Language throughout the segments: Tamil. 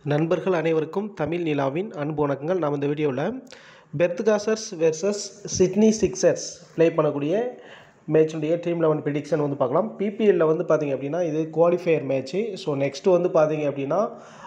நண்பர்கள் அனைவருக்கும் தமிழ் நிலாவின் அன்பு வணக்கங்கள் நாம் இந்த வீடியோவில் Perth Scorchers versus Sydney Sixers play பண்ணக்கூடிய மேட்சுடைய டீம் லெவன் ப்ரிடிக்ஷன் வந்து பார்க்கலாம் பிபிஎல்ல வந்து பார்த்தீங்க அப்படின்னா இது குவாலிஃபையர் மேட்ச்சு ஸோ நெக்ஸ்ட்டு வந்து பார்த்தீங்க அப்படின்னா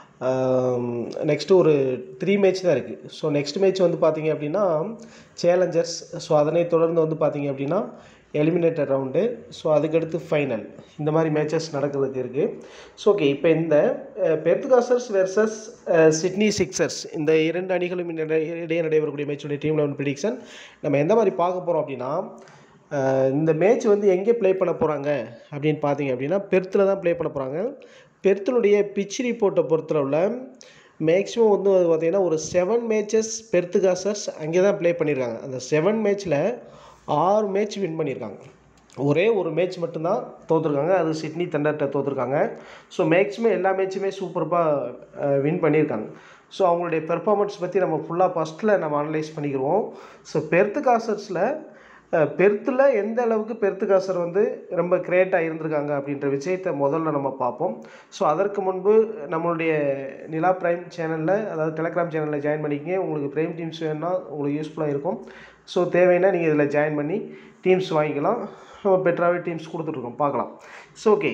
நெக்ஸ்ட்டு ஒரு த்ரீ மேட்ச் தான் இருக்குது ஸோ நெக்ஸ்ட் மேட்ச் வந்து பார்த்தீங்க அப்படின்னா சேலஞ்சர்ஸ் ஸோ அதனை தொடர்ந்து வந்து பார்த்தீங்க அப்படின்னா எலிமினேட்டர் ரவுண்டு ஸோ அதுக்கடுத்து ஃபைனல் இந்த மாதிரி மேட்சஸ் நடக்கிறதுக்கு இருக்குது ஸோ ஓகே இப்போ இந்த பெர்த்காசர்ஸ் வெர்சஸ் சிட்னி சிக்ஸர்ஸ் இந்த இரண்டு அணிகளும் இடையே இடையே நடைபெறக்கூடிய மேட்சுடைய டீம் லெவன் ப்ரிடிக்ஷன் நம்ம எந்த மாதிரி பார்க்க போகிறோம் அப்படின்னா அஹ், இந்த மேட்ச் வந்து எங்கே ப்ளே பண்ண போகிறாங்க அப்படின்னு பார்த்தீங்க அப்படின்னா பெர்த்தில் தான் ப்ளே பண்ண போகிறாங்க பெர்த்தினுடைய பிச் ரிப்போர்ட்டை பொறுத்தளவில் மேக்ஸிமம் வந்து அது பார்த்தீங்கன்னா ஒரு செவன் மேட்சஸ் பெர்த்துகாசர்ஸ் அங்கே தான் ப்ளே பண்ணியிருக்காங்க அந்த செவன் மேட்ச்சில் ஆறு மேட்ச் வின் பண்ணியிருக்காங்க ஒரே ஒரு மேட்ச் மட்டும்தான் தோற்றுருக்காங்க அது சிட்னி தண்டர்கிட்ட தோற்றுருக்காங்க ஸோ மேக்ஸிமம் எல்லா மேட்சுமே சூப்பர்பாக வின் பண்ணியிருக்காங்க ஸோ அவங்களுடைய பெர்ஃபார்மன்ஸ் பற்றி நம்ம ஃபுல்லாக ஃபஸ்ட்டில் நம்ம அனலைஸ் பண்ணிக்கிறோம் ஸோ பெர்த்து காசர்ஸில் பெர்த்தில் எந்த அளவுக்கு பெர்த்து காசர் வந்து ரொம்ப கிரேட்டாக இருந்திருக்காங்க அப்படின்ற விஷயத்தை முதல்ல நம்ம பார்ப்போம் ஸோ அதற்கு முன்பு நம்மளுடைய நிலா பிரைம் சேனலில் அதாவது டெலகிராம் சேனலில் ஜாயின் பண்ணிக்கங்க உங்களுக்கு பிரைம் டீம்ஸ் வேணும்னா உங்களுக்கு யூஸ்ஃபுல்லாக இருக்கும் ஸோ தேவைன்னா நீங்கள் இதில் ஜாயின் பண்ணி டீம்ஸ் வாங்கிக்கலாம் நம்ம பெட்டராகவே டீம்ஸ் கொடுத்துட்ருக்கோம் பார்க்கலாம் ஸோ ஓகே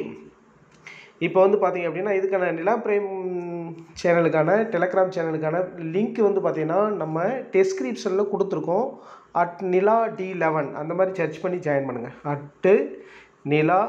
இப்போ வந்து பார்த்தீங்க அப்படின்னா இதுக்கான நிலா பிரைம் சேனலுக்கான டெலகிராம் சேனலுக்கான லிங்க் வந்து பார்த்தீங்கன்னா நம்ம டெஸ்கிரிப்ஷனில் கொடுத்துருக்கோம் அட் நிலா டி லெவன் அந்த மாதிரி சர்ச் பண்ணி ஜாயின் பண்ணுங்கள் அட்டு நிலா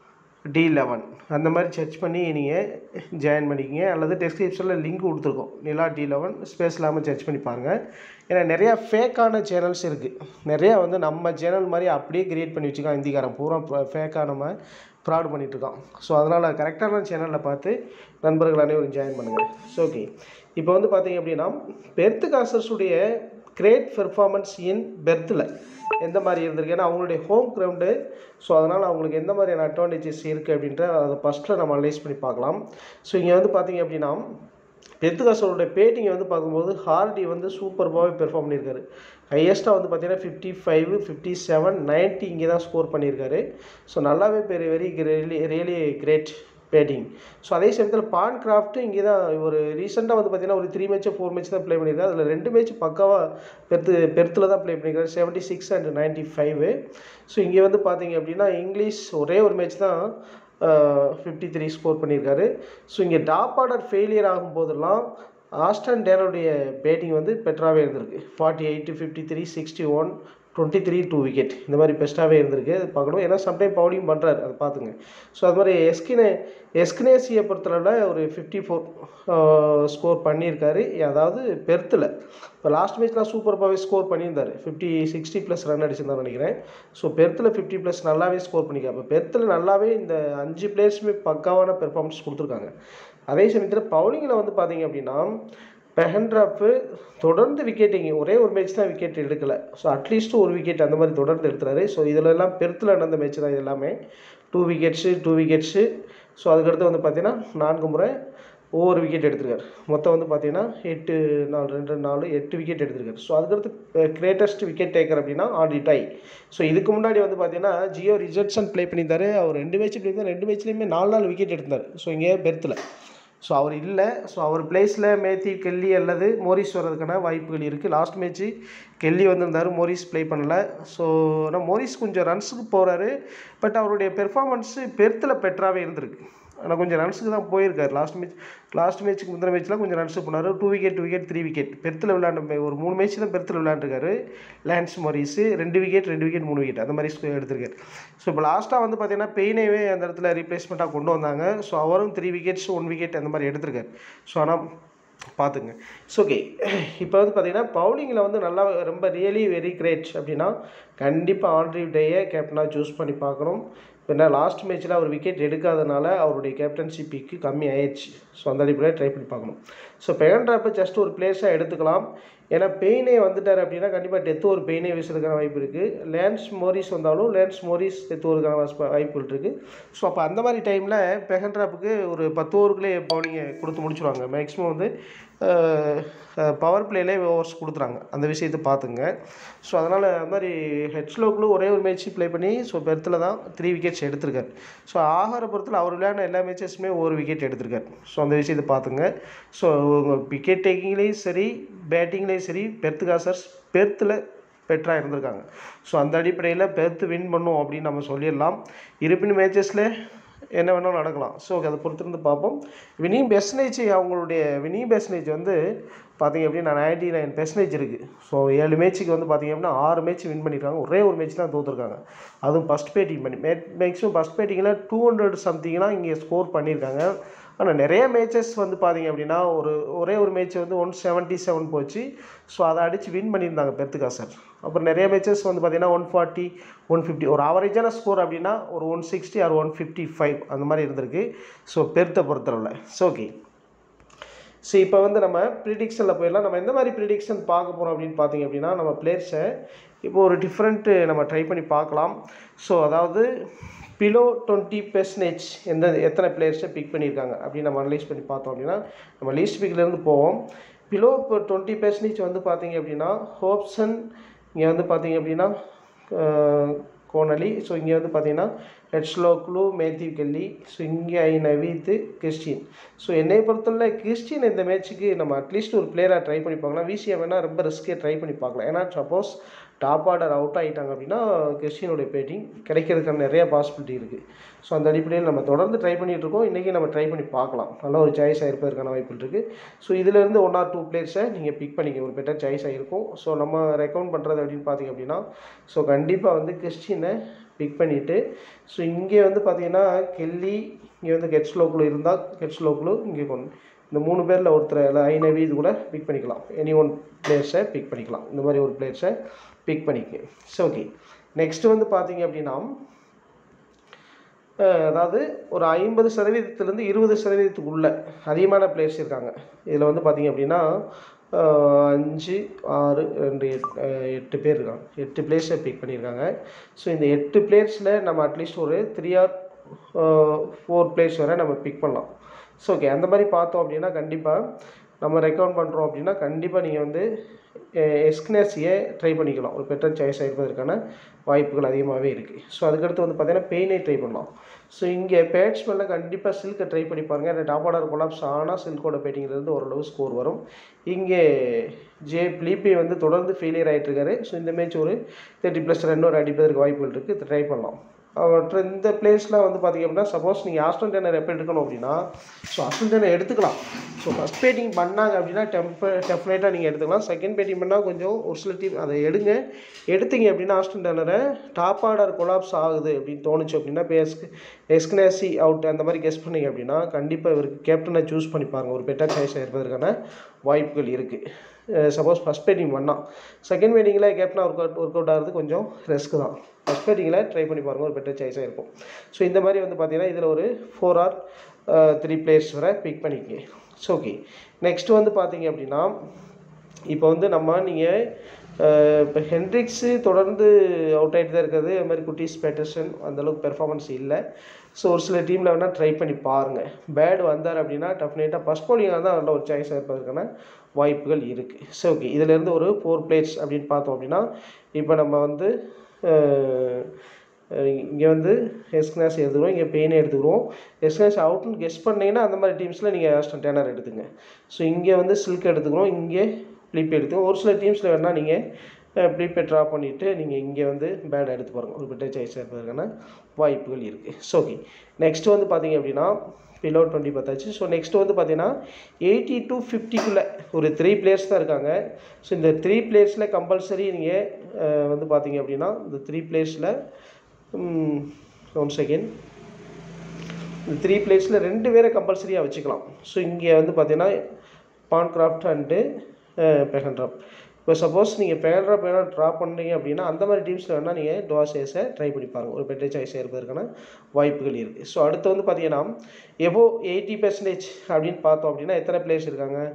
டி லெவன் அந்த மாதிரி சர்ச் பண்ணி நீங்கள் ஜாயின் பண்ணிக்கிங்க அல்லது டெஸ்கிரிப்ஷனில் லிங்க் கொடுத்துருக்கோம் நிலா டி லெவன் ஸ்பேஸ் இல்லாமல் சர்ச் பண்ணி பாருங்கள் ஏன்னா நிறையா ஃபேக்கான சேனல்ஸ் இருக்குது நிறையா வந்து நம்ம சேனல் மாதிரி அப்படியே கிரியேட் பண்ணி வச்சுக்கான் இந்திக்காரன் பூரா ஃபேக்காக நம்ம ஃப்ராட் பண்ணிகிட்ருக்கான் ஸோ அதனால் கரெக்டான சேனலில் பார்த்து நண்பர்கள் அனைவரும் ஜாயின் பண்ணுங்கள் ஸோ ஓகே இப்போ வந்து பார்த்தீங்க அப்படின்னா பெர்த் காசர்ஸுடைய கிரேட் பெர்ஃபார்மன்ஸ் இன் பெர்த்தில் எந்த மாதிரி இருந்திருக்கு ஏன்னா அவங்களுடைய ஹோம் கிரவுண்டு ஸோ அதனால் அவங்களுக்கு எந்த மாதிரியான அட்வான்டேஜஸ் இருக்குது அப்படின்ற அதை ஃபஸ்ட்டில் நம்ம அனலைஸ் பண்ணி பார்க்கலாம் ஸோ இங்கே வந்து பார்த்தீங்க அப்படின்னா பெத்துகாசோட பேட்டிங்கை வந்து பார்க்கும்போது ஹார்டி வந்து சூப்பர்பாகவே பெர்ஃபார்ம் பண்ணியிருக்காரு ஹையஸ்ட்டாக வந்து பார்த்தீங்கன்னா fifty five fifty seven ninety இங்கே தான் ஸ்கோர் பண்ணியிருக்காரு ஸோ நல்லாவே பெரிய very really really great batting so அதே சமயத்தில் பான் கிராஃப்ட் இங்கே தான் ஒரு ரீசெண்டாக வந்து பார்த்தீங்கன்னா ஒரு த்ரீ மேட்ச் ஃபோர் மேட்ச் தான் ப்ளே பண்ணியிருக்காரு அதில் ரெண்டு மேட்ச் பக்காவாக பெருத்து பெருத்தில் தான் ப்ளே பண்ணியிருக்காரு seventy six and ninety five so இங்கே வந்து பார்த்தீங்க அப்படின்னா இங்கிலீஷ் ஒரே ஒரு மேட்ச் தான் ஃபிஃப்டி த்ரீ ஸ்கோர் பண்ணியிருக்காரு ஸோ இங்கே டாப் ஆர்டர் ஃபெயிலியர் ஆகும்போதெல்லாம் ஆஸ்டன் டேனுடைய பேட்டிங் வந்து பெட்டராகவே இருந்திருக்கு forty eight fifty three sixty one twenty three two wicket இந்த மாதிரி பெஸ்ட்டாகவே இருந்திருக்கு அது பார்க்கணும் ஏன்னா சம்டைம் பவுலிங் பண்ணுறாரு அதை பார்த்துங்க ஸோ அது மாதிரி எஸ்கினே எஸ்கினேசியை பொறுத்தளவில் ஒரு ஃபிஃப்டி ஃபோர் ஸ்கோர் பண்ணியிருக்காரு அதாவது பெர்த்தில் இப்போ லாஸ்ட் மேட்ச்லாம் சூப்பர்பாகவே ஸ்கோர் பண்ணியிருந்தார் ஃபிஃப்டி சிக்ஸ்டி ப்ளஸ் ரன் அடிச்சிருந்தார் நினைக்கிறேன் ஸோ பெர்த்தில் ஃபிஃப்டி ப்ளஸ் நல்லாவே ஸ்கோர் பண்ணியிருக்காரு இப்போ பெர்த்தில் நல்லாவே இந்த அஞ்சு பிளேயர்ஸுமே பக்காவான பெர்ஃபார்மன்ஸ் கொடுத்துருக்காங்க அதே சமயத்தில் பவுலிங்கில் வந்து பார்த்தீங்க அப்படின்னா பெஹன்ட்ராப்பு தொடர்ந்து விக்கெட்டிங் ஒரே ஒரு மேட்ச் தான் விக்கெட் எடுக்கலை ஸோ அட்லீஸ்ட் ஒரு விக்கெட் அந்த மாதிரி தொடர்ந்து எடுத்துறாரு ஸோ இதில் எல்லாம் பெருத்தில் நடந்த மேட்ச் தான் இது எல்லாமே two wickets two wickets so அதுக்கடுத்து வந்து பார்த்தீங்கன்னா நான்கு முறை ஒவ்வொரு விக்கெட் எடுத்திருக்காரு மொத்தம் வந்து பார்த்தீங்கன்னா எட்டு நாலு ரெண்டு நாலு எட்டு விக்கெட் எடுத்திருக்காரு ஸோ அதுக்கடுத்து கிரேட்டஸ்ட் விக்கெட் டேக்கர் அப்படின்னா ஆடி டை ஸோ இதுக்கு முன்னாடி வந்து பார்த்தீங்கன்னா ஜியோ ரிஜர்ட்சன் ப்ளே பண்ணியிருந்தாரு அவர் ரெண்டு மேட்ச் ப்ளே பண்ணி ரெண்டு மேட்ச்லேயுமே நாலு நாலு விக்கெட் எடுத்தார் ஸோ இங்கே பெர்த்தில் ஸோ அவர் இல்லை ஸோ அவர் பிளேஸில் மேத்தி கெல்லி அல்லது மோரிஸ் வர்றதுக்கான வாய்ப்புகள் இருக்குது லாஸ்ட் மேட்ச்சு கெல்லி வந்திருந்தார் மோரிஸ் ப்ளே பண்ணல ஸோ ஆனால் மோரிஸ் கொஞ்சம் ரன்ஸுக்கு போகிறாரு பட் அவருடைய பெர்ஃபார்மன்ஸு பெர்த்தில் பெட்டராகவே இருந்திருக்கு ஆனால் கொஞ்சம் ரன்ஸுக்கு தான் போயிருக்காரு லாஸ்ட் மேட்ச் லாஸ்ட் மேட்ச்சுக்கு முந்தின மேட்ச்லாம் கொஞ்சம் ரன்ஸ் பண்ணார் two wicket two wicket three wicket பெருத்தில் விளையாண்ட மே- ஒரு மூணு மேட்ச் தான் பெருத்தில் விளையாண்டுருக்காரு லேன்ஸ் மொரிஸு ரெண்டு விக்கெட் ரெண்டு விக்கெட் மூணு விக்கெட் அந்த மாதிரி score எடுத்திருக்காரு ஸோ இப்போ லாஸ்ட்டாக வந்து பார்த்தீங்கன்னா பெயினேவே அந்த இடத்துல ரீப்ளேஸ்மெண்ட்டாக கொண்டு வந்தாங்க ஸோ அவரும் த்ரீ விக்கெட்ஸ் ஒன் விக்கெட் அந்த மாதிரி எடுத்திருக்காரு ஸோ ஆனால் பார்த்துங்க இட்ஸ் ஓகே இப்போ வந்து பார்த்தீங்கன்னா பவுலிங்கில் வந்து நல்லா ரொம்ப ரியலி வெரி கிரேட் அப்படின்னா கண்டிப்பாக ஆண்ட்ரி டேயை கேப்டனாக சூஸ் பண்ணி பார்க்கணும் ஏன்னா லாஸ்ட் மேட்ச்சில் அவர் விக்கெட் எடுக்காதனால அவருடைய கேப்டன்ஷிப்பிக்கு கம்மி ஆயிடுச்சு ஸோ அந்த அடிப்படையில் ட்ரை பண்ணி பார்க்கணும் ஸோ பெகன்ட்ராப்பை ஜஸ்ட் ஒரு பிளேஸாக எடுத்துக்கலாம் ஏன்னா பெயினே வந்துட்டார் அப்படின்னா கண்டிப்பாக டெத்து ஒரு பெயினே வீசுறதுக்கான வாய்ப்பு இருக்குது லேன்ஸ் மோரிஸ் வந்தாலும் லேன்ஸ் மோரிஸ் டெத்து ஒருக்கான வாய்ப்பு- வாய்ப்புகள் இருக்குது ஸோ அப்போ அந்த மாதிரி டைமில் பெகன்ட்ராப்புக்கு ஒரு பத்து ஓவருக்குள்ளே பவுலிங்கை கொடுத்து முடிச்சுருவாங்க மேக்ஸிமம் வந்து பவர் பிளேலே ஓவர்ஸ் கொடுத்துறாங்க அந்த விஷயத்தை பார்த்துங்க ஸோ அதனால் அது மாதிரி ஹெட்ஸ்லோக்குள்ள ஒரே ஒரு மேட்ச் ப்ளே பண்ணி ஸோ பெர்த்தில் தான் த்ரீ விக்கெட்ஸ் எடுத்திருக்காரு ஸோ ஆகார பொறுத்தில் அவர் விளையாடின எல்லா மேட்சஸுமே ஒரு விக்கெட் எடுத்திருக்காரு ஸோ அந்த விஷயத்தை பார்த்துங்க ஸோ உங்கள் விக்கெட் டேக்கிங்லேயும் சரி பேட்டிங்லேயும் சரி பெர்த் காசர்ஸ் பெர்த்தில் பெட்டராக இருந்திருக்காங்க ஸோ அந்த அடிப்படையில் பெர்த் வின் பண்ணும் அப்படின்னு நம்ம சொல்லிடலாம் இருப்பினும் மேட்சஸில் என்ன வேணாலும் நடக்கலாம் ஸோ அதை பொறுத்திருந்து பார்ப்போம் வினி பெர்சனேஜ் அவங்களுடைய வினி பெர்சனேஜ் வந்து பார்த்தீங்க அப்படின்னா நைன்டி நைன் பெர்சன்டேஜ் இருக்குது ஸோ ஏழு மேட்ச்சுக்கு வந்து பார்த்தீங்க அப்படின்னா ஆறு மேட்ச் வின் பண்ணியிருக்காங்க ஒரே ஒரு மேட்ச் தான் தோற்றுருக்காங்க அதுவும் ஃபஸ்ட் பேட்டிங் பண்ணி மே மேக்ஸிமம் ஃபஸ்ட் பேட்டிங்கில் டூ ஹண்ட்ரட் சம்திங்லாம் இங்கே ஸ்கோர் பண்ணியிருக்காங்க ஆனால் நிறைய மேட்சஸ் வந்து பார்த்தீங்க அப்படின்னா ஒரு ஒரே ஒரு மேட்ச் வந்து ஒன் செவன்ட்டி செவன் போச்சு ஸோ அதை அடித்து வின் பண்ணியிருந்தாங்க பெர்த்துக்கா சார் அப்புறம் நிறைய மேட்சஸ் வந்து பார்த்தீங்கன்னா ஒன் ஃபார்ட்டி ஒன் ஃபிஃப்டி ஒரு ஆவரேஜான ஸ்கோர் அப்படின்னா ஒரு one sixty or one fifty five அந்த மாதிரி இருந்திருக்கு ஸோ பெர்த்தை பொறுத்தளவில் ஸோ ஓகே ஸோ இப்போ வந்து நம்ம ப்ரிடிக்ஷனில் போயிடலாம் நம்ம எந்த மாதிரி ப்ரிடிக்ஷன் பார்க்க போகிறோம் அப்படின்னு பார்த்தீங்க அப்படின்னா நம்ம பிளேயர்ஸை இப்போ ஒரு டிஃப்ரெண்ட்டு நம்ம ட்ரை பண்ணி பார்க்கலாம் ஸோ அதாவது பிலோ டுவெண்ட்டி பெர்சன்டேஜ் எந்த எத்தனை பிளேயர்ஸை பிக் பண்ணியிருக்காங்க அப்படின்னு நம்ம அனலைஸ் பண்ணி பார்த்தோம் அப்படின்னா நம்ம லீஸ்ட் பிக்லேருந்து போவோம் பிலோ இப்போ டுவெண்ட்டி பெர்சன்டேஜ் வந்து பார்த்தீங்க அப்படின்னா ஹோப்சன் இங்கே வந்து பார்த்தீங்க அப்படின்னா அஹ், கோனலி ஸோ இங்கே வந்து பார்த்தீங்கன்னா ஹெட்ஸ்லோக்லு மேத்யூ கெல்லி ஸோ இங்கே ஐ நவீத் கிறிஸ்டின் ஸோ என்னை பொறுத்தவரை கிறிஸ்டின் இந்த மேட்ச்சுக்கு நம்ம அட்லீஸ்ட் ஒரு பிளேயராக ட்ரை பண்ணி பார்க்கலாம் விசிஏ வேணால் ரொம்ப ரிஸ்க்கே ட்ரை பண்ணி பார்க்கலாம் ஏன்னா சப்போஸ் டாப் ஆர்டர் அவுட் ஆகிட்டாங்க அப்படின்னா கிறிஸ்டியனுடைய பேட்டிங் கிடைக்கிறதுக்கான நிறைய பாசிபிலிட்டி இருக்குது ஸோ அந்த அடிப்படையில் நம்ம தொடர்ந்து ட்ரை பண்ணிகிட்டு இருக்கோம் இன்றைக்கி நம்ம ட்ரை பண்ணி பார்க்கலாம் நல்ல ஒரு சாய்ஸாக இருப்பதற்கான வாய்ப்புகள் இருக்குது ஸோ இதிலேருந்து ஒன் ஆர் டூ பிளேயர்ஸை நீங்கள் பிக் பண்ணிக்க ஒரு பெட்டர் சாய்ஸாக இருக்கும் ஸோ நம்ம ரெக்கமெண்ட் பண்ணுறது அப்படின்னு பார்த்தீங்க அப்படின்னா ஸோ கண்டிப்பாக வந்து கிறிஸ்டினை பிக் பண்ணிவிட்டு ஸோ இங்கே வந்து பார்த்தீங்கன்னா கெல்லி இங்கே வந்து கெட்ஸ்லோக்குள்ள இருந்தால் கெட்ஸ்லோக்குள்ள இங்கே கொண்டு இந்த மூணு பேரில் ஒருத்தர் ஐ நவி இது கூட பிக் பண்ணிக்கலாம் எனி ஒன் பிளேயர்ஸை பிக் பண்ணிக்கலாம் இந்த மாதிரி ஒரு பிளேயர்ஸை பிக் பண்ணிக்க ஸோ ஓகே நெக்ஸ்ட் வந்து பார்த்தீங்க அப்படின்னா அஹ், அதாவது ஒரு ஐம்பது சதவீதத்துலேருந்து இருபது சதவீதத்துக்குள்ள அதிகமான பிளேயர்ஸ் இருக்காங்க இதில் வந்து பார்த்தீங்க அப்படின்னா அஹ், அஞ்சு ஆறு ரெண்டு எட் அஹ், எட்டு பேர் இருக்காங்க எட்டு பிளேயர்ஸை பிக் பண்ணியிருக்காங்க ஸோ இந்த எட்டு பிளேயர்ஸில் நம்ம அட்லீஸ்ட் ஒரு த்ரீ ஆர் ஃபோர் பிளேயர்ஸ் வரை நம்ம பிக் பண்ணலாம் ஸோ ஓகே அந்த மாதிரி பார்த்தோம் அப்படின்னா கண்டிப்பாக நம்ம ரெக்கமெண்ட் பண்ணுறோம் அப்படின்னா கண்டிப்பாக நீங்கள் வந்து எஸ்க்னஸியை ட்ரை பண்ணிக்கலாம் ஒரு பெட்டர் சாய்ஸாக இருப்பதற்கான வாய்ப்புகள் அதிகமாகவே இருக்குது ஸோ அதுக்கடுத்து வந்து பார்த்தீங்கன்னா பெயினை ட்ரை பண்ணலாம் ஸோ இங்கே பேட்ஸ்மேனில் கண்டிப்பாக சில்கை ட்ரை பண்ணி பாருங்கள் அந்த டாப் ஆர்டர் கொலாப்ஸ் ஆனால் சில்கோட பேட்டிங்லேருந்து ஓரளவு ஸ்கோர் வரும் இங்கே ஜே பிலிபி வந்து தொடர்ந்து ஃபெயிலியர் ஆகிட்டு இருக்காரு ஸோ இந்த மேட்ச் ஒரு தேர்ட்டி ப்ளஸ் ரன் ஒரு அடிப்பதற்கு வாய்ப்புகள் இருக்குது ட்ரை பண்ணலாம் அவற்ற இந்த பிளேஸ்லாம் வந்து பார்த்தீங்க அப்படின்னா சப்போஸ் நீங்கள் ஆஸ்டன் டென்னர் எப்போ எடுக்கணும் அப்படின்னா ஸோ ஆஸ்டன் டென்னர் எடுத்துக்கலாம் ஸோ ஃபஸ்ட் பேட்டிங் பண்ணாங்க அப்படின்னா டெம்ப டெஃபினட்டாக நீங்கள் எடுத்துக்கலாம் செகண்ட் பேட்டிங் பண்ணால் கொஞ்சம் ஒரு சில டீம் அதை எடுங்க எடுத்தீங்க அப்படின்னா ஆஸ்டன் டென்னரை டாப் ஆர்டர் கொலாப்ஸ் ஆகுது அப்படின்னு தோணுச்சு அப்படின்னா இப்போ எஸ்க் எஸ்க்னேசி அவுட் அந்த மாதிரி கெஸ் பண்ணீங்க அப்படின்னா கண்டிப்பாக இவருக்கு கேப்டனை சூஸ் பண்ணி பாருங்கள் ஒரு பெட்டர் சாய்ஸாக இருப்பதற்கான வாய்ப்புகள் இருக்குது சப்போஸ் ஃபஸ்ட் பேட்டிங் பண்ணால் செகண்ட் பேட்டிங்கில் கேப்டனாக ஒர்க் அவுட் ஒர்க் அவுட் ஆகிறது கொஞ்சம் ரிஸ்க் தான் ஃபஸ்ட் பேட்டிங்கில் ட்ரை பண்ணி பாருங்கள் ஒரு பெட்டர் சாய்ஸாக இருக்கும் ஸோ இந்த மாதிரி வந்து பார்த்தீங்கன்னா இதில் ஒரு ஃபோர் ஆர் த்ரீ பிளேயர்ஸ் வரை பிக் பண்ணிக்க ஸோ ஓகே நெக்ஸ்ட் வந்து பார்த்தீங்க அப்படின்னா இப்போ வந்து நம்ம நீங்கள் இப்போ ஹென்ட்ரிக்ஸு தொடர்ந்து அவுட் ஆகிட்டு தான் இருக்கிறது அது மாதிரி குட்டீஸ் பேட்டர்சன் அந்தளவுக்கு பெர்ஃபார்மன்ஸ் இல்லை ஸோ ஒரு சில டீமில் வேணால் ட்ரை பண்ணி பாருங்கள் பேட் வந்தார் அப்படின்னா டெஃபினட்டாக ஃபஸ்ட் பவுலிங்காக தான் நல்ல ஒரு சாய்ஸாக இருப்பதற்கான வாய்ப்புகள் இருக்குது ஸோ ஓகே இதிலேருந்து ஒரு ஃபோர் பிளேயர்ஸ் அப்படின்னு பார்த்தோம் அப்படின்னா இப்போ நம்ம வந்து இங்கே வந்து எஸ்கினாஸ் எடுத்துக்கிறோம் இங்கே பெயினே எடுத்துக்கிறோம் எஸ்கினாஸ் அவுட்னு கெஸ் பண்ணீங்கன்னா அந்த மாதிரி டீம்ஸில் நீங்கள் ஆஸ்டன் டேனர் எடுத்துங்க ஸோ இங்கே வந்து சில்க் எடுத்துக்கிறோம் இங்கே ப்ளீப் எடுத்துக்கோங்க ஒரு சில டீம்ஸில் வேணால் நீங்கள் ப்ளீப்பை ட்ரா பண்ணிவிட்டு நீங்கள் இங்கே வந்து பேட் எடுத்து பாருங்கள் ஒரு பெட்டர் சாய்ஸாக இருப்பதற்கான வாய்ப்புகள் இருக்குது ஸோ ஓகே நெக்ஸ்ட் வந்து பார்த்தீங்க அப்படின்னா பிலோ டுவெண்ட்டி பார்த்தாச்சு ஸோ நெக்ஸ்ட் வந்து பார்த்தீங்கன்னா எயிட்டி டு ஃபிஃப்டிக்குள்ளே ஒரு த்ரீ பிளேயர்ஸ் தான் இருக்காங்க ஸோ இந்த த்ரீ பிளேயர்ஸில் கம்பல்சரி நீங்கள் வந்து பார்த்தீங்க அப்படின்னா இந்த த்ரீ பிளேயர்ஸில் ஒன் செகண்ட் இந்த த்ரீ பிளேஸில் ரெண்டு பேரை கம்பல்சரியாக வச்சுக்கலாம் ஸோ இங்கே வந்து பார்த்தீங்கன்னா பான்கிராஃப்ட் அண்டு பெகன்ட்ராப் இப்போ சப்போஸ் நீங்கள் பெகன்ட்ராப் வேணால் ட்ரா பண்ணீங்க அப்படின்னா அந்த மாதிரி டீம்ஸில் வேணால் நீங்கள் டுவாசேஸை ட்ரை பண்ணி பாருங்கள் ஒரு பெட்டர் சாய்ஸாக இருப்பதற்கான வாய்ப்புகள் இருக்குது ஸோ அடுத்து வந்து பார்த்தீங்கன்னா எபோ எயிட்டி பெர்சன்டேஜ் அப்படின்னு பார்த்தோம் அப்படின்னா எத்தனை பிளேயர்ஸ் இருக்காங்க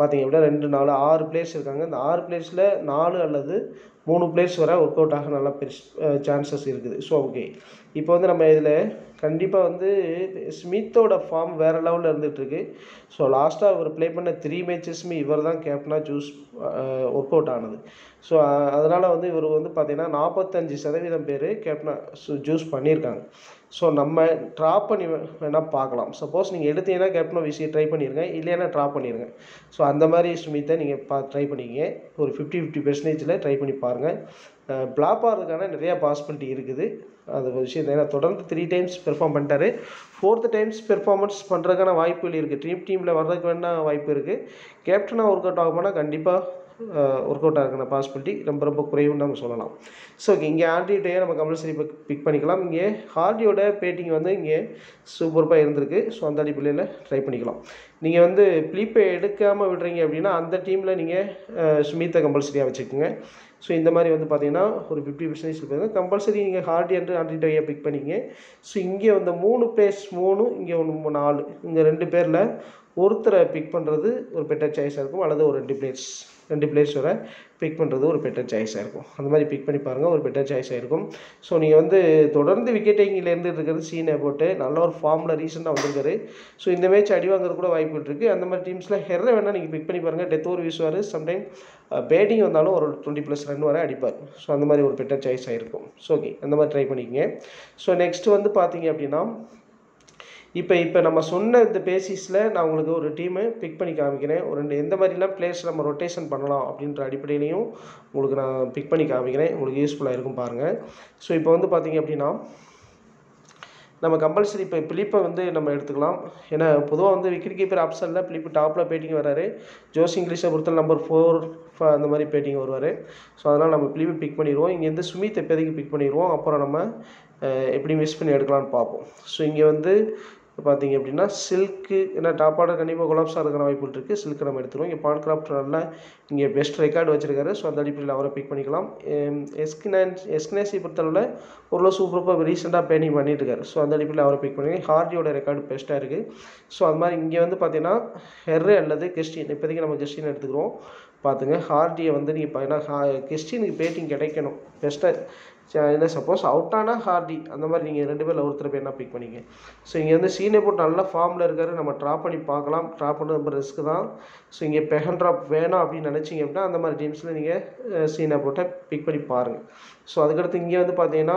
பார்த்தீங்க அப்படின்னா ரெண்டு நாலு ஆறு பிளேயர்ஸ் இருக்காங்க இந்த ஆறு பிளேயர்ஸில் நாலு அல்லது மூணு பிளேயர்ஸ் வர ஒர்க் அவுட் ஆக நல்லா பெருசு சான்சஸ் இருக்குது ஸோ ஓகே இப்போ வந்து நம்ம இதில் கண்டிப்பாக வந்து ஸ்மித்தோட ஃபார்ம் வேறு லெவலில் இருந்துகிட்ருக்கு ஸோ லாஸ்ட்டாக அவர் ப்ளே பண்ண த்ரீ மேட்சஸுமே இவர் தான் கேப்டனாக சூஸ் ஒர்க் அவுட் ஆனது ஸோ அதனால் வந்து இவர் வந்து பார்த்திங்கன்னா நாற்பத்தஞ்சு சதவீதம் பேர் கேப்டனாக சூஸ் பண்ணியிருக்காங்க ஸோ நம்ம ட்ராப் பண்ணி வேணால் பார்க்கலாம் சப்போஸ் நீங்கள் எடுத்தீங்கன்னா கேப்டனை விசி ட்ரை பண்ணிடுங்க இல்லைன்னா ட்ராப் பண்ணிடுங்க ஸோ அந்த மாதிரி ஸ்மித்தை நீங்கள் பா ட்ரை பண்ணிக்கிங்க ஒரு ஃபிஃப்டி ஃபிஃப்டி பெர்சன்டேஜில் ட்ரை பண்ணி பாருங்கள் பிளாப் ஆகிறதுக்கான நிறையா பாசிபிலிட்டி இருக்குது அது ஒரு விஷயம் ஏன்னா தொடர்ந்து த்ரீ டைம்ஸ் பெர்ஃபார்ம் பண்ணிட்டாரு ஃபோர்த்து டைம்ஸ் பெர்ஃபார்மன்ஸ் பண்ணுறதுக்கான வாய்ப்புகள் இருக்குது ட்ரீம் டீமில் வர்றதுக்கு வேணால் வாய்ப்பு இருக்குது கேப்டனாக ஒர்க் அவுட் ஆகும்னா கண்டிப்பாக ஒர்க் அவுட் ஆகிற பாசிபிலிட்டி ரொம்ப ரொம்ப குறைவுன்னு நம்ம சொல்லலாம் ஸோ ஓகே இங்கே ஆர்டியோடைய நம்ம கம்பல்சரி பிக் பிக் பண்ணிக்கலாம் இங்கே ஹார்டியோட பேட்டிங் வந்து இங்கே சூப்பர்பாக இருந்திருக்கு ஸோ அந்த அடிப்படையில் ட்ரை பண்ணிக்கலாம் நீங்கள் வந்து ப்ளீப்பை எடுக்காமல் விடுறீங்க அப்படின்னா அந்த டீமில் நீங்கள் ஸ்மித்தை கம்பல்சரியாக வச்சுக்கோங்க ஸோ இந்த மாதிரி வந்து பார்த்தீங்கன்னா ஒரு ஃபிஃப்டி பர்சன்டேஜ் இருப்பாங்க கம்பல்சரி நீங்கள் ஹார்டி அண்ட் ஆன்டிடோயை பிக் பண்ணிங்க ஸோ இங்கே வந்து மூணு பிளேஸ் மூணு இங்கே ஒன்று நாலு இங்கே ரெண்டு பேரில் ஒருத்தரை பிக் பண்ணுறது ஒரு பெட்டர் சாய்ஸாக இருக்கும் அல்லது ஒரு ரெண்டு பிளேயர்ஸ் ரெண்டு பிளேயர்ஸ் வர பிக் பண்ணுறது ஒரு பெட்டர் சாய்ஸாக இருக்கும் அந்த மாதிரி பிக் பண்ணி பாருங்கள் ஒரு பெட்டர் சாய்ஸாக இருக்கும் ஸோ நீங்கள் வந்து தொடர்ந்து விக்கெட் டேக்கிங்கில் இருந்துட்டு இருக்கிறது சீனை போட்டு நல்ல ஒரு ஃபார்மில் ரீசெண்டாக வந்திருக்காரு ஸோ இந்த மேட்ச் அடி வாங்குறது கூட வாய்ப்பு இருக்குது அந்த மாதிரி டீம்ஸில் ஹெர்ரை வேணால் நீங்கள் பிக் பண்ணி பாருங்கள் டெத் ஓவர் வீசுவார் சம்டைம் பேட்டிங் வந்தாலும் ஒரு டுவெண்ட்டி ப்ளஸ் ரன் வரை அடிப்பார் ஸோ அந்த மாதிரி ஒரு பெட்டர் சாய்ஸாக இருக்கும் ஸோ ஓகே அந்த மாதிரி ட்ரை பண்ணிக்கங்க ஸோ நெக்ஸ்ட் வந்து பார்த்தீங்க அப்படின்னா இப்போ இப்போ நம்ம சொன்ன இந்த பேசிஸில் நான் உங்களுக்கு ஒரு டீமை பிக் பண்ணி காமிக்கிறேன் ஒரு ரெண்டு எந்த மாதிரிலாம் பிளேயர்ஸ் நம்ம ரொட்டேஷன் பண்ணலாம் அப்படின்ற அடிப்படையிலையும் உங்களுக்கு நான் பிக் பண்ணி காமிக்கிறேன் உங்களுக்கு யூஸ்ஃபுல்லாக இருக்கும் பாருங்கள் ஸோ இப்போ வந்து பார்த்தீங்க அப்படின்னா நம்ம கம்பல்சரி இப்போ பிலிப்பை வந்து நம்ம எடுத்துக்கலாம் ஏன்னா பொதுவாக வந்து விக்கெட் கீப்பர் ஆப்ஷனில் பிலிப்பு டாப்பில் பேட்டிங் வராரு ஜோஸ் இங்கிலீஷை பொறுத்த நம்பர் ஃபோர் அந்த மாதிரி பேட்டிங் வருவார் ஸோ அதனால் நம்ம பிலிப்பை பிக் பண்ணிடுவோம் இங்கேருந்து சுமித் இப்போதைக்கு பிக் பண்ணிடுவோம் அப்புறம் நம்ம எப்படி மிஸ் பண்ணி எடுக்கலாம்னு பார்ப்போம் ஸோ இங்கே வந்து பார்த்தீங்க அப்படின்னா சில்க்கு ஏன்னா டாப் ஆர்டர் கண்டிப்பாக கொலாப்ஸாக இருக்கிற வாய்ப்புகள் இருக்குது சில்க்கு நம்ம எடுத்துருவோம் இங்கே பான் கிராஃப்ட் நல்லா இங்கே பெஸ்ட் ரெக்கார்டு வச்சிருக்காரு ஸோ அந்த அடிப்படையில் அவரை பிக் பண்ணிக்கலாம் எஸ்கினான் எஸ்கினேசி பொறுத்தளவில் ஓரளவு சூப்பராக ரீசெண்டாக பேனிங் பண்ணிட்டு இருக்காரு ஸோ அந்த அடிப்படையில் அவரை பிக் பண்ணி ஹார்டியோட ரெக்கார்டு பெஸ்ட்டாக இருக்குது ஸோ அது மாதிரி இங்கே வந்து பார்த்தீங்கன்னா ஹெர்ரு அல்லது கிறிஸ்டின் இப்போதைக்கு நம்ம கிறிஸ்டின் எடுத்துக்கிறோம் பார்த்துங்க ஹார்டியை வந்து நீங்கள் பார்த்தீங்கன்னா கிறிஸ்டினுக்கு பேட்டிங் கிடைக்கணும் பெஸ்ட்டாக இல்லை சப்போஸ் அவுட் ஆனால் ஹார்டி அந்த மாதிரி நீங்கள் ரெண்டு பேரில் ஒருத்தர் பேர் என்ன பிக் பண்ணிங்க ஸோ இங்கே வந்து சீனை போட்டு நல்ல ஃபார்மில் இருக்காரு நம்ம ட்ராப் பண்ணி பார்க்கலாம் ட்ராப் பண்ணுறது ரொம்ப ரிஸ்க் தான் ஸோ இங்கே பெஹன் ட்ராப் வேணும் அப்படின்னு நினச்சிங்க அப்படின்னா அந்த மாதிரி டீம்ஸில் நீங்கள் சீனை போட்டு பிக் பண்ணி பாருங்கள் ஸோ அதுக்கடுத்து இங்கே வந்து பார்த்தீங்கன்னா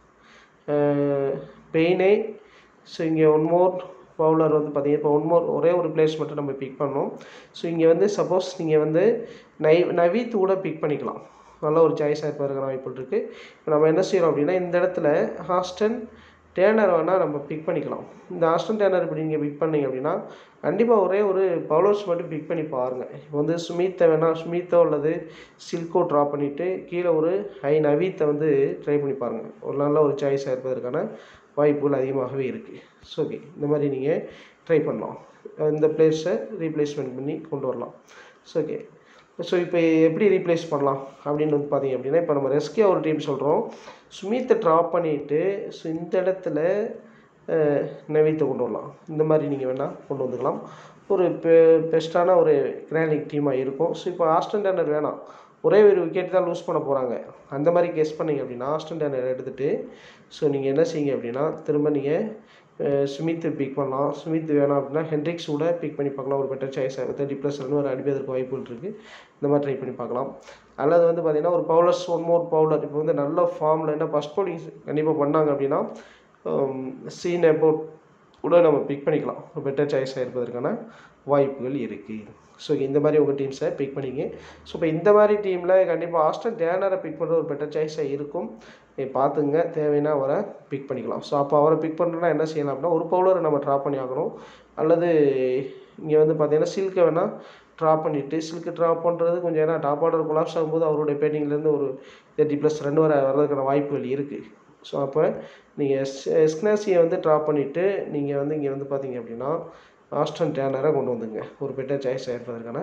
பெயினே ஸோ இங்கே ஒன் மோர் பவுலர் வந்து பார்த்தீங்கன்னா இப்போ ஒன் மோர் ஒரே ஒரு பிளேஸ் மட்டும் நம்ம பிக் பண்ணோம் ஸோ இங்கே வந்து சப்போஸ் நீங்கள் வந்து நை நவீத் கூட பிக் பண்ணிக்கலாம் நல்ல ஒரு சாய்ஸாக இருப்பதற்கான வாய்ப்புகள் இருக்குது இப்போ நம்ம என்ன செய்கிறோம் அப்படின்னா இந்த இடத்துல ஹாஸ்டன் டேனர் வேணால் நம்ம பிக் பண்ணிக்கலாம் இந்த ஹாஸ்டன் டேனர் இப்படி நீங்கள் பிக் பண்ணீங்க அப்படின்னா கண்டிப்பாக ஒரே ஒரு பவுலர்ஸ் மட்டும் பிக் பண்ணி பாருங்கள் இப்போ வந்து சுமித்தை வேணால் சுமித்தோ அல்லது சில்கோ ட்ரா பண்ணிவிட்டு கீழே ஒரு ஹை நவீத்தை வந்து ட்ரை பண்ணி பாருங்கள் ஒரு நல்ல ஒரு சாய்ஸாக இருப்பதற்கான வாய்ப்புகள் அதிகமாகவே இருக்குது ஸோ ஓகே இந்த மாதிரி நீங்கள் ட்ரை பண்ணலாம் இந்த பிளேஸை ரீப்ளேஸ்மெண்ட் பண்ணி கொண்டு வரலாம் ஸோ ஓகே ஸோ இப்போ எப்படி ரீப்ளேஸ் பண்ணலாம் அப்படின்னு வந்து பார்த்தீங்க அப்படின்னா இப்போ நம்ம ரெஸ்கியா ஒரு டீம் சொல்கிறோம் சுமித்தை ட்ராப் பண்ணிவிட்டு ஸோ இந்த இடத்துல நவீத்தை கொண்டு வரலாம் இந்த மாதிரி நீங்கள் வேணால் கொண்டு வந்துக்கலாம் ஒரு பெ பெஸ்ட்டான ஒரு கிரானிக் டீமாக இருக்கும் ஸோ இப்போ ஆஸ்டன் டேனர் வேணாம் ஒரே ஒரு விக்கெட் தான் லூஸ் பண்ண போகிறாங்க அந்த மாதிரி கெஸ் பண்ணிங்க அப்படின்னா ஆஸ்டன் டேனர் எடுத்துகிட்டு ஸோ நீங்கள் என்ன செய்யுங்க அப்படின்னா திரும்ப நீங்கள் ஸ்மித் பிக் பண்ணலாம் ஸ்மித் வேணாம் அப்படின்னா ஹென்ரிக்ஸ் கூட பிக் பண்ணி பார்க்கலாம் ஒரு better choice thirty plus run ஒரு அடிப்பதற்கு வாய்ப்புகள் இருக்குது இந்த மாதிரி ட்ரை பண்ணி பார்க்கலாம் அல்லது வந்து பார்த்திங்கன்னா ஒரு பவுலர்ஸ் ஒன் மோர் பவுலர் இப்போ வந்து நல்ல ஃபார்மில் என்ன ஃபஸ்ட் பவுலிங் கண்டிப்பாக பண்ணாங்க அப்படின்னா சீன் அபவுட் கூட நம்ம பிக் பண்ணிக்கலாம் ஒரு பெட்டர் சாய்ஸாக இருப்பதற்கான வாய்ப்புகள் இருக்குது ஸோ இந்த மாதிரி உங்கள் டீம்ஸை பிக் பண்ணிங்க ஸோ இப்போ இந்த மாதிரி டீமில் கண்டிப்பாக ஆஸ்டன் டேனரை பிக் பண்ணுறது ஒரு பெட்டர் சாய்ஸாக இருக்கும் நீ பார்த்துங்க தேவைன்னா அவரை பிக் பண்ணிக்கலாம் ஸோ அப்போ அவரை பிக் பண்ணுறோன்னா என்ன செய்யலாம் அப்படின்னா ஒரு பவுலரை நம்ம ட்ராப் பண்ணி ஆகணும் அல்லது இங்கே வந்து பார்த்தீங்கன்னா சில்கை வேணால் ட்ராப் பண்ணிவிட்டு சில்க்கு ட்ராப் பண்ணுறது கொஞ்சம் ஏன்னா டாப் ஆர்டர் கொலாப்ஸ் ஆகும்போது அவருடைய பேட்டிங்லேருந்து ஒரு தேர்ட்டி ப்ளஸ் ரன் வர வர்றதுக்கான வாய்ப்புகள் இருக்குது ஸோ அப்போ நீங்கள் எஸ் எஸ்க்னாசியை வந்து ட்ராப் பண்ணிவிட்டு நீங்கள் வந்து இங்கே வந்து பார்த்தீங்க அப்படின்னா ஆஸ்டன் டேனரை கொண்டு வந்துங்க ஒரு பெட்டர் சாய்ஸ் இருப்பதற்கான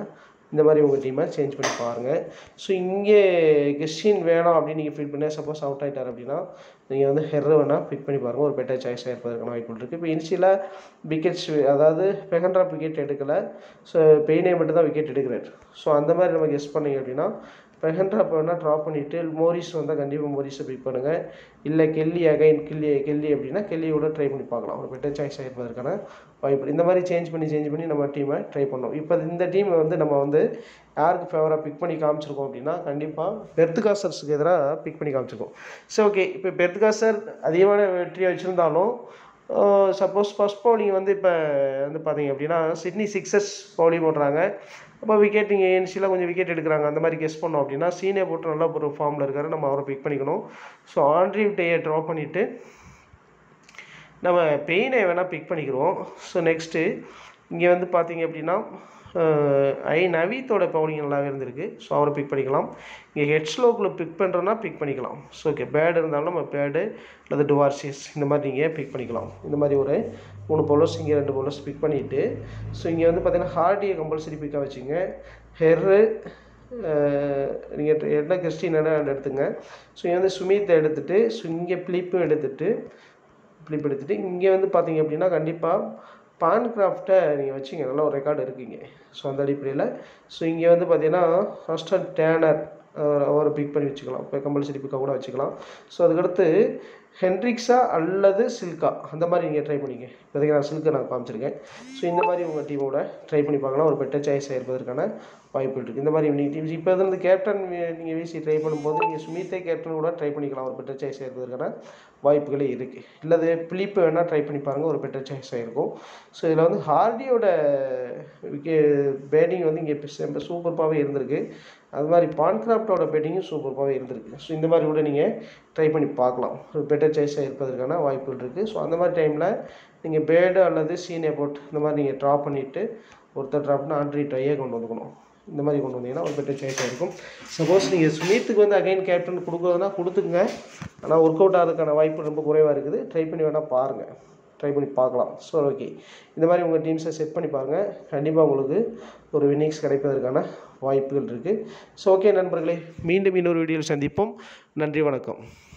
இந்த மாதிரி உங்கள் டீமை சேஞ்ச் பண்ணி பாருங்கள் ஸோ இங்கே கெஸ்டின் வேணாம் அப்படின்னு நீங்கள் ஃபீல் பண்ணி சப்போஸ் அவுட் ஆகிட்டார் அப்படின்னா நீங்கள் வந்து ஹெர்ரு வேணால் பிக் பண்ணி பாருங்கள் ஒரு பெட்டர் சாய்ஸாக இருப்பதற்கான வாய்ப்புகள் இருக்குது இப்போ இனிஷியலாக விக்கெட்ஸ் அதாவது பெகன்ட்ராப் விக்கெட் எடுக்கலை ஸோ பெயினே மட்டும் தான் விக்கெட் எடுக்கிறார் ஸோ அந்த மாதிரி நம்ம கெஸ் பண்ணீங்க அப்படின்னா பெஹன்ட்ராப் வேணால் ட்ராப் பண்ணிவிட்டு மோரிஸ் வந்தால் கண்டிப்பாக மோரிஸை பிக் பண்ணுங்கள் இல்லை கெல்லி அகைன் கெல்லி கெல்லி அப்படின்னா கெல்லியோட ட்ரை பண்ணி பார்க்கலாம் ஒரு பெட்டர் சாய்ஸாக இருப்பதற்கான வாய்ப்பு இந்த மாதிரி சேஞ்ச் பண்ணி சேஞ்ச் பண்ணி நம்ம டீமை ட்ரை பண்ணோம் இப்போ இந்த டீமை வந்து நம்ம வந்து யாருக்கு ஃபேவராக பிக் பண்ணி காமிச்சிருக்கோம் அப்படின்னா கண்டிப்பாக பெர்த்துகாசர்ஸுக்கு எதிராக பிக் பண்ணி காமிச்சிருக்கோம் சரி ஓகே இப்போ பெர்த்துகாசர் அதிகமான வெற்றியை வச்சுருந்தாலும் சப்போஸ் ஃபஸ்ட் பவுலிங் வந்து இப்போ வந்து பார்த்தீங்க அப்படின்னா சிட்னி சிக்ஸஸ் பவுலிங் போடுறாங்க அப்போ விக்கெட் நீங்கள் இனிஷியலாக கொஞ்சம் விக்கெட் எடுக்கிறாங்க அந்த மாதிரி கெஸ் பண்ணோம் அப்படின்னா சீனே போட்டு நல்லா ஒரு ஃபார்மில் இருக்காரு நம்ம அவரை பிக் பண்ணிக்கணும் ஸோ ஆண்ட்ரி டேயை ட்ரா பண்ணிவிட்டு நம்ம பெயினை வேணால் பிக் பண்ணிக்கிறோம் ஸோ நெக்ஸ்ட்டு இங்கே வந்து பார்த்தீங்க அப்படின்னா ஐ நவீத்தோட பவுலிங் நல்லாவே இருந்திருக்கு ஸோ அவரை பிக் பண்ணிக்கலாம் இங்கே ஹெட் ஸ்லோக்கில் பிக் பண்ணுறோன்னா பிக் பண்ணிக்கலாம் ஸோ ஓகே பேடு இருந்தாலும் நம்ம பேடு அல்லது டுவார்சிஸ் இந்த மாதிரி நீங்கள் பிக் பண்ணிக்கலாம் இந்த மாதிரி ஒரு மூணு பவுலர்ஸ் இங்கே ரெண்டு பவுலர்ஸ் பிக் பண்ணிவிட்டு ஸோ இங்கே வந்து பார்த்தீங்கன்னா ஹார்டியை கம்பல்சரி பிக்காக வச்சுங்க ஹெர்ரு நீங்கள் என்ன கிறிஸ்டின் என்ன எடுத்துங்க ஸோ இங்கே வந்து சுமித்தை எடுத்துகிட்டு ஸோ இங்கே பிலிப்பும் எடுத்துகிட்டு பிலிப் எடுத்துகிட்டு இங்கே வந்து பார்த்தீங்க அப்படின்னா கண்டிப்பாக பான் கிராஃப்டை நீங்கள் வச்சிங்க நல்ல ஒரு ரெக்கார்டு இருக்கீங்க ஸோ அந்த அடிப்படையில் ஸோ இங்கே வந்து பார்த்தீங்கன்னா ஹாஸ்டன் டேனர் அவரை பிக் பண்ணி வச்சுக்கலாம் இப்போ கம்பல்சரி பிக்காக கூட வச்சுக்கலாம் ஸோ அதுக்கடுத்து ஹென்ரிக்ஸா அல்லது சில்கா அந்த மாதிரி நீங்கள் ட்ரை பண்ணிங்க இப்போதைக்கு நான் சில்கை நான் காமிச்சிருக்கேன் ஸோ இந்த மாதிரி உங்கள் டீமோட ட்ரை பண்ணி பார்க்கலாம் ஒரு பெட்டர் சாய்ஸாக இருப்பதற்கான வாய்ப்புகள் இருக்குது இந்த மாதிரி நீங்கள் டீம்ஸ் இப்போ இருந்து கேப்டன் நீங்கள் வீசி ட்ரை பண்ணும்போது நீங்கள் சுமித்தே கேப்டன் கூட ட்ரை பண்ணிக்கலாம் ஒரு பெட்டர் சாய்ஸாக இருப்பதற்கான வாய்ப்புகளே இருக்குது இல்லது பிலிப்பு வேணால் ட்ரை பண்ணி பாருங்கள் ஒரு பெட்டர் சாய்ஸாக இருக்கும் ஸோ இதில் வந்து ஹார்டியோட விக்கெ பேட்டிங் வந்து இங்கே இப்போ சூப்பர்பாகவே இருந்திருக்கு அது மாதிரி பான்கிராஃப்டோட பேட்டிங்கும் சூப்பர்பாகவே இருந்திருக்கு ஸோ இந்த மாதிரி கூட நீங்கள் ட்ரை பண்ணி பார்க்கலாம் ஒரு பெட்டர் சாய்ஸாக இருப்பதற்கான வாய்ப்புகள் இருக்குது ஸோ அந்த மாதிரி டைமில் நீங்கள் பேடு அல்லது சீனே போட் இந்த மாதிரி நீங்கள் ட்ரா பண்ணிவிட்டு ஒருத்தர் ட்ராப்னா ஆண்ட்ரி ட்ரையே கொண்டு வந்துக்கணும் இந்த மாதிரி கொண்டு வந்தீங்கன்னா ஒரு பெட்டர் சாய்ஸாக இருக்கும் சப்போஸ் நீங்கள் சுமித்துக்கு வந்து அகைன் கேப்டன் கொடுக்குறதுனா கொடுத்துங்க ஆனால் ஒர்க் அவுட் ஆகிறதுக்கான வாய்ப்பு ரொம்ப குறைவாக இருக்குது ட்ரை பண்ணி வேணால் பாருங்கள் ட்ரை பண்ணி பார்க்கலாம் ஸோ ஓகே இந்த மாதிரி உங்கள் டீம்ஸை செட் பண்ணி பாருங்கள் கண்டிப்பாக உங்களுக்கு ஒரு வின்னிங்ஸ் கிடைப்பதற்கான வாய்ப்புகள் இருக்குது ஸோ ஓகே நண்பர்களே மீண்டும் இன்னொரு வீடியோவில் சந்திப்போம் நன்றி வணக்கம்